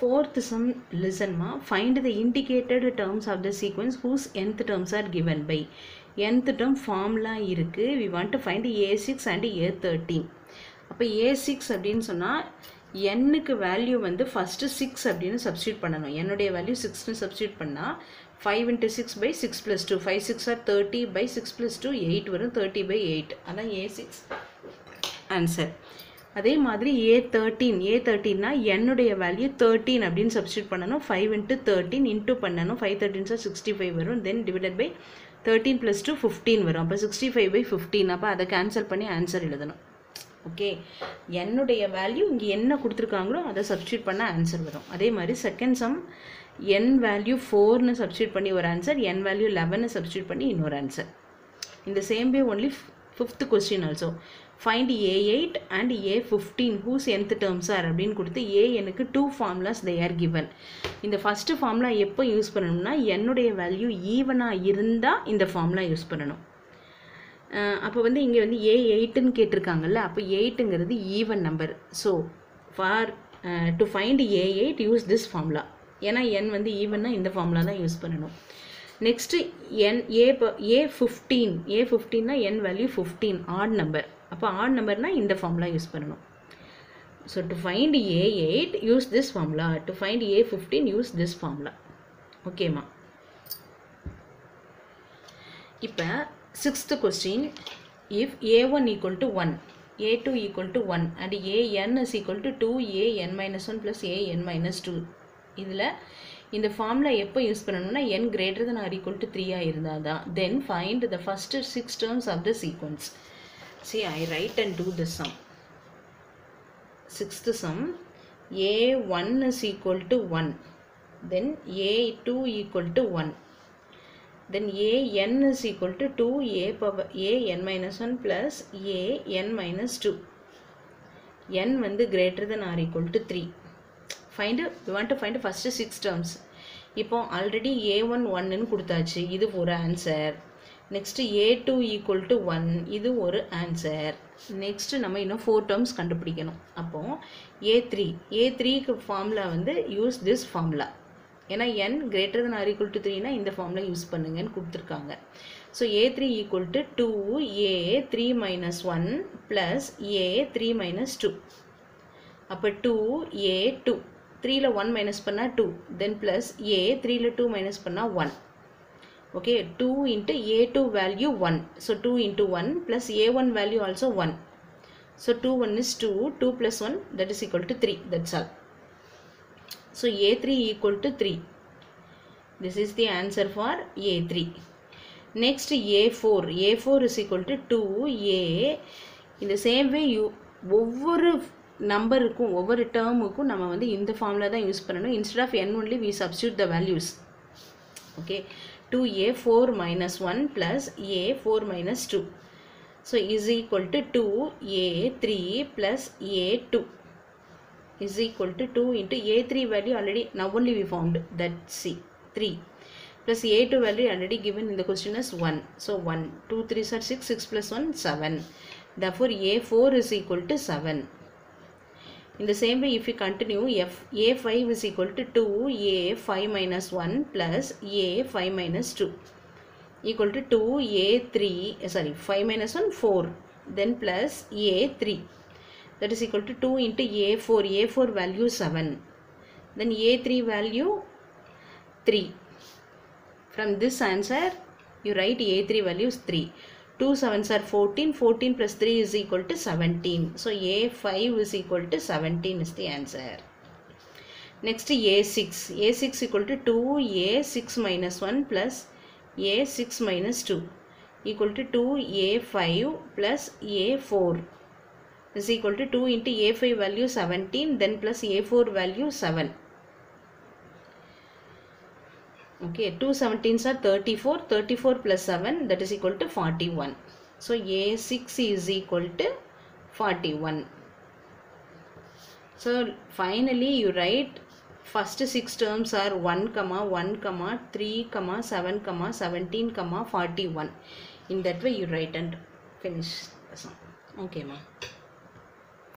Fourth sum, listen ma. Find the indicated terms of the sequence whose nth terms are given by. nth term formula இருக்கு. We want to find A6 and A13. அப்போ A6 அப்படின்னு சொன்னால் என்னுக்கு value வந்து first six அப்படின்னு substitute பண்ணணும் என்னுடைய value சிக்ஸ்னு சப்ஸ்டியூட் பண்ணால் five into six by six plus two five six are thirty by six plus two eight வரும் தேர்ட்டி பை எயிட் அதான் ஏ சிக்ஸ் ஆன்சர் அதே மாதிரி ஏ தேர்ட்டீன் ஏ தேர்ட்டின்னா என்னுடைய வேல்யூ தேர்ட்டீன் அப்படின்னு சப்ஸ்டியூட் பண்ணணும் ஃபைவ் இன்ட்டு தேர்ட்டீன் இன்ட்டு பண்ணணும் five thirteen sir sixty five வரும் then divided by thirteen plus two fifteen வரும் அப்போ சிக்ஸ்டி ஃபைவ் பை ஃபிஃப்டீன் அப்போ அதை கேன்சல் பண்ணி ஆன்சர் எழுதணும் ஓகே என்னுடைய வேல்யூ இங்கே என்ன கொடுத்துருக்காங்களோ அதை சப்ஸ்டியூட் பண்ண ஆன்சர் வரும் அதே மாதிரி செகண்ட் சம் என் வேல்யூ ஃபோர்னு சப்ஸ்டியூட் பண்ணி ஒரு ஆன்சர் என் வேல்யூ லெவன்னு சப்ஸ்டியூட் பண்ணி இன்னொரு ஆன்சர் இந்த same way only fifth question also find A eight and A fifteen whose nth terms are அப்படின்னு கொடுத்து ஏ எனக்கு two formulas they are given இந்த ஃபஸ்ட்டு ஃபார்முலா எப்போ யூஸ் பண்ணணும்னா என்னுடைய வேல்யூ ஈவனாக இருந்தால் இந்த ஃபார்முலா யூஸ் பண்ணணும் அப்போ வந்து இங்கே வந்து ஏ எயிட்டுன்னு கேட்டிருக்காங்கல்ல அப்போ எயிட்டுங்கிறது even number so for to find A eight use this formula ஏன்னா என் வந்து ஈவன்னா இந்த ஃபார்முலா தான் யூஸ் பண்ணணும் next n A A fifteen A ஃபிஃப்டீன்னா n value fifteen odd number அப்போ ஆட் நம்பர்னால் இந்த ஃபார்முலா யூஸ் பண்ணணும் so to find A eight use this formula to find A fifteen use this formula ஓகேம்மா இப்போ sixth question if A one equal to one A two equal to one and A n is equal to two A n minus one plus A n minus two இதில் இந்த formula எப்போ use பண்ணணும்னா n greater than or equal to த்ரீயாக இருந்தால் தான் then find the first six terms of the sequence see I right and two the sum sixth sum A one is equal to one then A two equal to one then a n is equal to 2 a power a n minus 1 plus a n minus 2 n வந்து greater than or equal to 3 find we want to find first six terms இப்போ already A one ஒன்னு கொடுத்தாச்சு இது ஒரு answer next A two equal to one இது ஒரு answer next நம்ம இன்னும் ஃபோர் டேர்ம்ஸ் கண்டுபிடிக்கணும் அப்போது ஏ த்ரீ ஏ த்ரீக்கு ஃபார்முலா வந்து யூஸ் திஸ் ஃபார்முலா ஏன்னா n greater than or equal to த்ரீனா இந்த ஃபார்மில் யூஸ் பண்ணுங்கன்னு கொடுத்துருக்காங்க so A three equal to two A three minus one plus A three minus two அப்போ டூ ஏ டூ த்ரீயில் ஒன் மைனஸ் பண்ணால் டூ தென் ப்ளஸ் ஏ த்ரீயில் two minus பண்ணால் one okay two into A two value one so two into one plus A one value also one so two one is two two plus one that is equal to three that's all So A3 equal to 3. This is the answer for A3. Next A4. A4 is equal to 2A. இந்த same way you ஒவ்வொரு நம்பருக்கும் ஒவ்வொரு டேர்முக்கும் நம்ம வந்து இந்த formula தான் use பண்ணணும் instead of n only we substitute the values okay two A four minus one plus A four minus two so is equal to two A three plus A two is equal to 2 into a3 value already now only we found that c 3 plus a2 value already given in the question as 1 so 1 2 3 are 6 6 plus 1 7 therefore a4 is equal to 7 in the same way if we continue f a5 is equal to 2 a5 minus 1 plus a5 minus 2 equal to 2 a3 sorry 5 minus 1 4 then plus a3 that is equal to 2 into a4 a4 value 7 then a3 value 3 from this answer you write a3 values 3 2 7s are 14 14 plus 3 is equal to 17 so a5 is equal to 17 is the answer next a6 a6 equal to 2 a6 minus 1 plus a6 minus 2 equal to 2 a5 plus a4 is equal to 2 into a5 value 17 then plus a4 value 7 okay 2 17s are 34 34 plus 7 that is equal to 41 so a6 is equal to 41 so finally you write first six terms are 1 comma 1 comma 3 comma 7 comma 17 comma 41 in that way you write and finish the sum okay ma'am